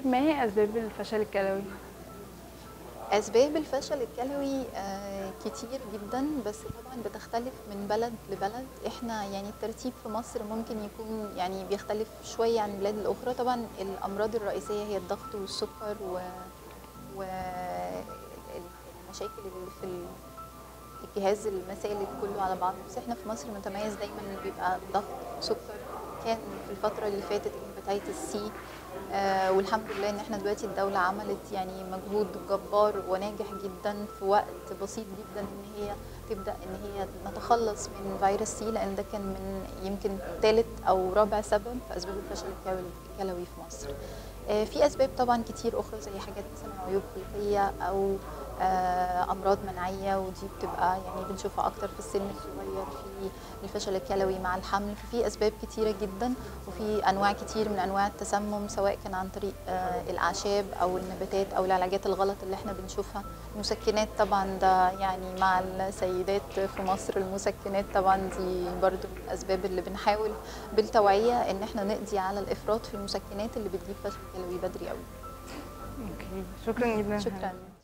ما هي اسباب الفشل الكلوي أسباب الفشل الكلوي آه، كتير جدا بس طبعا بتختلف من بلد لبلد احنا يعني الترتيب في مصر ممكن يكون يعني بيختلف شوية عن البلاد الأخرى طبعا الأمراض الرئيسية هي الضغط والسكر و, و... المشاكل اللي في ال- الجهاز المسالك كله على بعض بس احنا في مصر متميز دايما ان بيبقى ضغط سكر كان في الفترة اللي فاتت الهيباتيتس سي آه والحمد لله ان احنا دلوقتي الدولة عملت يعني مجهود جبار وناجح جدا في وقت بسيط جدا ان هي تبدا ان هي نتخلص من فيروس سي لان ده كان من يمكن ثالث او رابع سبب في اسباب الفشل الكلوي الكلوي في مصر. آه في اسباب طبعا كتير اخرى زي حاجات مثلا عيوب خلقيه او آه، امراض مناعيه ودي بتبقى يعني بنشوفها اكتر في السن الصغير في الفشل الكلوي مع الحمل ففي اسباب كتيره جدا وفي انواع كتير من انواع التسمم سواء كان عن طريق آه، الاعشاب او النباتات او العلاجات الغلط اللي احنا بنشوفها المسكنات طبعا ده يعني مع السيدات في مصر المسكنات طبعا دي برضو من الاسباب اللي بنحاول بالتوعيه ان احنا نقضي على الافراط في المسكنات اللي بتجيب فشل كلوي بدري قوي اوكي شكرا جدا شكرا